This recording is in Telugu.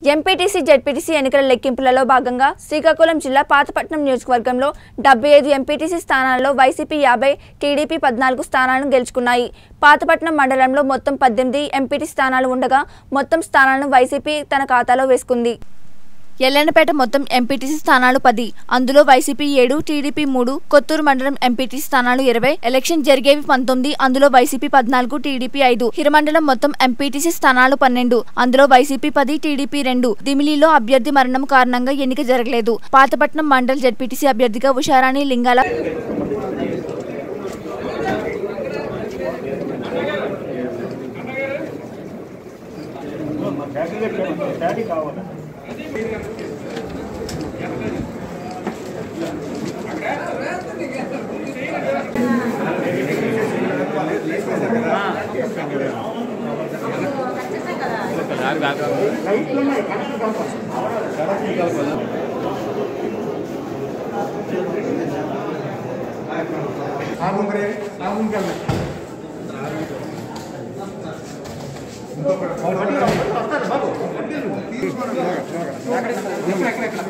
ఎంపీటీసీ జెడ్పీటీసీ ఎన్నికల లెక్కింపులలో భాగంగా శ్రీకాకుళం జిల్లా పాతపట్నం నియోజకవర్గంలో డెబ్బై ఐదు ఎంపీటీసీ స్థానాల్లో వైసీపీ యాభై టీడీపీ పద్నాలుగు స్థానాలను గెలుచుకున్నాయి పాతపట్నం మండలంలో మొత్తం పద్దెనిమిది ఎంపీటీ స్థానాలు ఉండగా మొత్తం స్థానాలను వైసీపీ తన ఖాతాలో వేసుకుంది ఎల్లన్నపేట మొత్తం ఎంపీటీసీ స్థానాలు పది అందులో వైసీపీ ఏడు టీడీపీ మూడు కొత్తూరు మండలం ఎంపీటీసీ స్థానాలు ఇరవై ఎలక్షన్ జరిగేవి పంతొమ్మిది అందులో వైసీపీ పద్నాలుగు టీడీపీ ఐదు హిరమండలం మొత్తం ఎంపీటీసీ స్థానాలు పన్నెండు అందులో వైసీపీ పది టీడీపీ రెండు దిమిలిలో అభ్యర్థి మరణం కారణంగా ఎన్నిక జరగలేదు పాతపట్నం మండల్ జడ్పీటీసీ అభ్యర్థిగా ఉషారాణి లింగాల సాబున్ करे साबुन करना వస్తారు బాబు తీసుకోండి ఎక్కడ ఎక్కడ ఎక్కడ